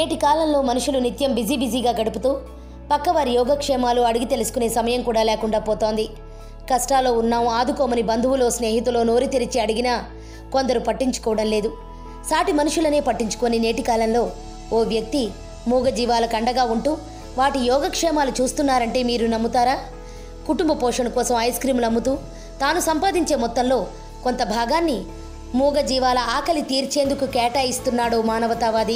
నేటి కాలంలో మనుషులు నిత్యం బిజీ బిజీగా గడుపుతూ పక్కవారి యోగక్షేమాలు అడిగి తెలుసుకునే సమయం కూడా లేకుండా పోతోంది కష్టాల్లో ఉన్నాం ఆదుకోమని బంధువులో స్నేహితులో నోరి తెరిచి అడిగినా కొందరు పట్టించుకోవడం లేదు సాటి మనుషులనే పట్టించుకొని నేటి కాలంలో ఓ వ్యక్తి మూగజీవాలకు అండగా ఉంటూ వాటి యోగక్షేమాలు చూస్తున్నారంటే మీరు నమ్ముతారా కుటుంబ పోషణ కోసం ఐస్ క్రీంలు అమ్ముతూ తాను సంపాదించే మొత్తంలో కొంత భాగాన్ని మూగజీవాల ఆకలి తీర్చేందుకు కేటాయిస్తున్నాడు మానవతావాది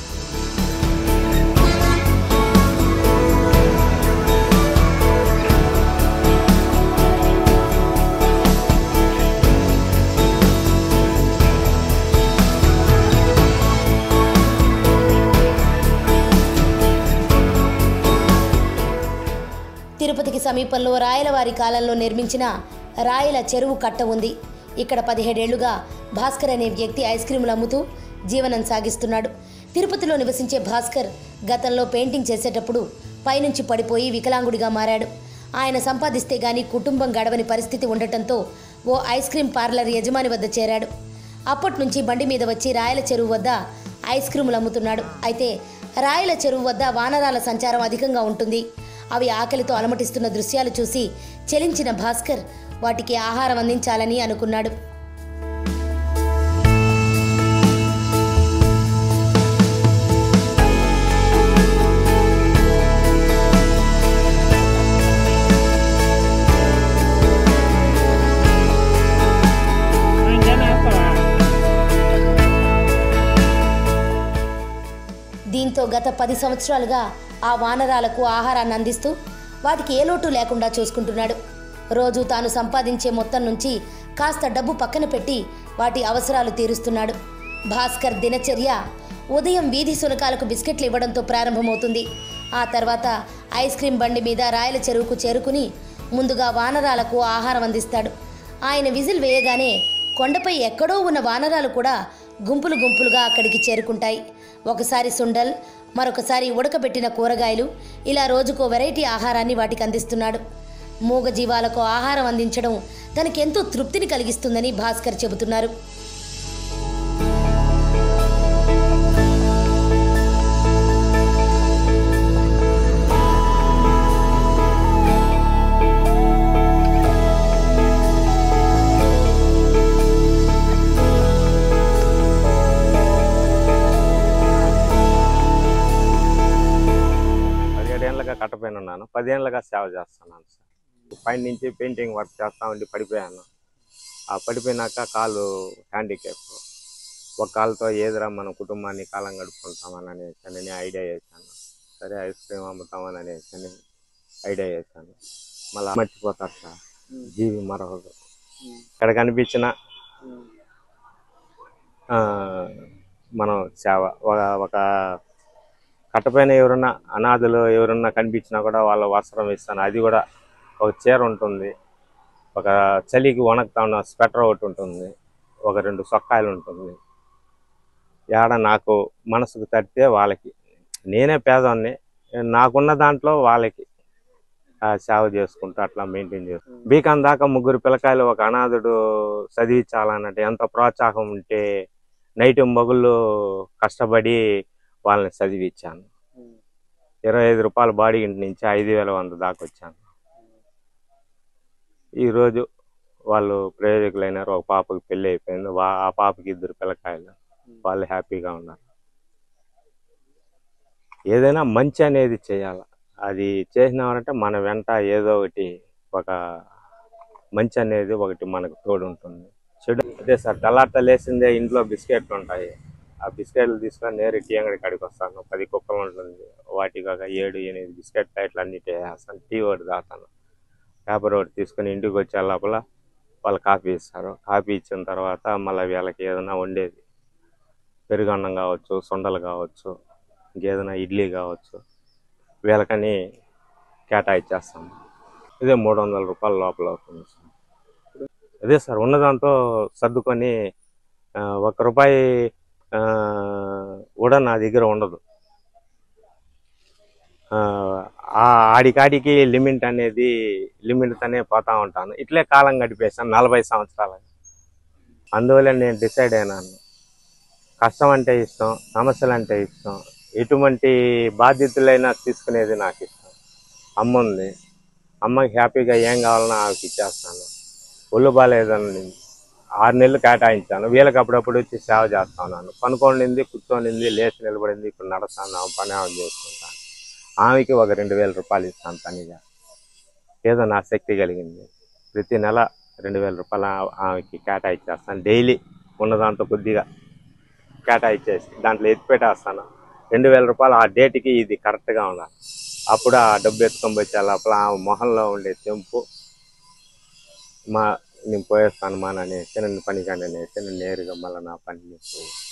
తిరుపతికి సమీపంలో రాయలవారి కాలంలో నిర్మించిన రాయల చెరువు కట్ట ఉంది ఇక్కడ పదిహేడేళ్లుగా భాస్కర్ అనే వ్యక్తి ఐస్ క్రీములు అమ్ముతూ జీవనం సాగిస్తున్నాడు తిరుపతిలో నివసించే భాస్కర్ గతంలో పెయింటింగ్ చేసేటప్పుడు పైనుంచి పడిపోయి వికలాంగుడిగా మారాడు ఆయన సంపాదిస్తే గాని కుటుంబం గడవని పరిస్థితి ఉండటంతో ఓ ఐస్ క్రీం పార్లర్ యజమాని వద్ద చేరాడు అప్పటి నుంచి బండి మీద వచ్చి రాయల చెరువు వద్ద ఐస్ క్రీములు అమ్ముతున్నాడు అయితే రాయల చెరువు వద్ద వానరాల సంచారం అధికంగా ఉంటుంది అవి ఆకలితో అలమటిస్తున్న దృశ్యాలు చూసి చెలించిన భాస్కర్ వాటికి ఆహారం అందించాలని అనుకున్నాడు దీంతో గత పది సంవత్సరాలుగా ఆ వానరాలకు ఆహారాన్ని అందిస్తూ వాటికి ఏ లోటు లేకుండా చూసుకుంటున్నాడు రోజు తాను సంపాదించే మొత్తం నుంచి కాస్త డబ్బు పక్కన పెట్టి వాటి అవసరాలు తీరుస్తున్నాడు భాస్కర్ దినచర్య ఉదయం వీధి సునకాలకు బిస్కెట్లు ఇవ్వడంతో ప్రారంభమవుతుంది ఆ తర్వాత ఐస్ క్రీం బండి మీద రాయల చెరువుకు చేరుకుని ముందుగా వానరాలకు ఆహారం అందిస్తాడు ఆయన విజిల్ వేయగానే కొండపై ఎక్కడో ఉన్న వానరాలు కూడా గుంపులు గుంపులుగా అక్కడికి చేరుకుంటాయి ఒకసారి సుండల్ మరొకసారి ఉడకబెట్టిన కూరగాయలు ఇలా రోజుకో వెరైటీ ఆహారాన్ని వాటికి అందిస్తున్నాడు మూగ జీవాలకు ఆహారం అందించడం తనకెంతో తృప్తిని కలిగిస్తుందని భాస్కర్ చెబుతున్నారు పదిహేడేళ్ళగా కట్టపోయిన ఉన్నాను పదిహేనులుగా సేవ చేస్తున్నాను సార్ పైన నుంచి పెయింటింగ్ వర్క్ చేస్తా ఉండి పడిపోయాను ఆ పడిపోయినాక కాలు హ్యాండిక్యాప్ ఒక కాలుతో ఏదిరా మన కుటుంబాన్ని కాలం గడుపుకుంటామని అనేసి అని నేను ఐడియా చేశాను సరే ఐస్ క్రీమ్ అమ్ముతామని అనేసి అని ఐడియా చేశాను మళ్ళీ మర్చిపోతారు సార్ జీవి మరొకరు ఇక్కడ కనిపించిన ఆ, మనం సేవ ఒక ఒక కట్టపైన ఎవరన్నా అనాథలు ఎవరన్నా కనిపించినా కూడా వాళ్ళ వస్త్రం ఇస్తాను అది కూడా ఒక చీర ఉంటుంది ఒక చలికి వణకుతా ఉన్న స్వెటర్ ఒకటి ఉంటుంది ఒక రెండు సొక్కాయలు ఉంటుంది ఏడ నాకు మనసుకు తడితే వాళ్ళకి నేనే పేదవాన్ని నాకున్న దాంట్లో వాళ్ళకి ఆ, సేవ చేసుకుంటూ అట్లా మెయింటైన్ చేస్తాను బీకాన్ దాకా ముగ్గురు పిల్లకాయలు ఒక అనాథుడు చదివించాలన్నట్టు ఎంత ప్రోత్సాహం ఉంటే నైట్ మొగుళ్ళు కష్టపడి వాళ్ళని చదివించాను ఇరవై ఐదు రూపాయల బాడీ ఇంటి నుంచి ఐదు వేల వంద దాకా వచ్చాను ఈరోజు వాళ్ళు ప్రయోజకులైనారు ఒక పాపకి పెళ్ళి అయిపోయింది వా ఆ పాపకి ఇద్దరు పిల్లకాయలు వాళ్ళు హ్యాపీగా ఉన్నారు ఏదైనా మంచి అనేది చేయాలి అది చేసినామంటే మన వెంట ఏదో ఒకటి ఒక మంచి అనేది ఒకటి మనకు తోడు ఉంటుంది చెడు అదే సార్ తెల్లారిత లేసిందే ఇంట్లో బిస్కెట్లు ఉంటాయి ఆ బిస్కెట్లు తీసుకొని నేరు టీ అంగడి కాడికి వస్తాను పది కుక్కలు ఉంటుంది వాటికి ఒక ఏడు ఎనిమిది బిస్కెట్ ప్యాకెట్లు అన్నిటి వేస్తాను టీ ఒకటి తాగుతాను పేపర్ ఒకటి తీసుకొని ఇంటికి వచ్చే లోపల వాళ్ళు కాఫీ ఇస్తారు కాఫీ ఇచ్చిన తర్వాత మళ్ళీ వీళ్ళకి ఏదైనా వండేది పెరుగన్నం కావచ్చు సొండలు కావచ్చు ఇంకేదైనా ఇడ్లీ కావచ్చు వీళ్ళకని కేటాయించేస్తాం ఇదే మూడు వందల రూపాయల లోపల అవుతుంది సార్ అదే సార్ ఉన్నదాంతో సర్దుకొని ఆ, ఒక్క రూపాయి ఆ, కూడా నా దగ్గర ఉండదు ఆ, ఆ ఆడికాడికి లిమిట్ అనేది లిమిట్తోనే పోతా ఉంటాను ఇట్లే కాలం గడిపేసాను నలభై సంవత్సరాలు అందువల్ల నేను డిసైడ్ అయినాను కష్టం అంటే ఇష్టం సమస్యలు అంటే ఇష్టం ఎటువంటి బాధ్యతలైనా తీసుకునేది నాకు ఇష్టం అమ్మ ఉంది అమ్మకి హ్యాపీగా ఏం కావాలన్నా ఆమెకి ఇచ్చేస్తాను ఒళ్ళు బాగాలేదని ఆరు నెలలు కేటాయించాను వీళ్ళకి అప్పుడప్పుడు వచ్చి సేవ చేస్తా ఉన్నాను పనుకోండింది కూర్చోనింది లేచి నిలబడింది ఇప్పుడు నడుస్తాను ఆమె పని ఆమె చేసుకుంటాను ఆమెకి ఒక రెండు వేల రూపాయలు ఇస్తాను పనిగా ఏదో నా శక్తి కలిగింది ప్రతి నెల రెండు వేల రూపాయలు ఆ- ఆమెకి కేటాయించేస్తాను డైలీ ఉన్న దాంతో కొద్దిగా కేటాయించేసి దాంట్లో ఎత్తి పెట్టేస్తాను రెండు వేల రూపాయలు ఆ డేట్కి ఇది కరెక్ట్గా ఉండాలి అప్పుడు ఆ డబ్బు ఎత్తుకొని వచ్చే లోపల ఆ మొహంలో ఉండే తెంపు మా నేను పోయేస్తాను మా అనేసి నన్ను పని కానీ అనేసి నేను నేరుగా మళ్ళీ నా పని చేసుకో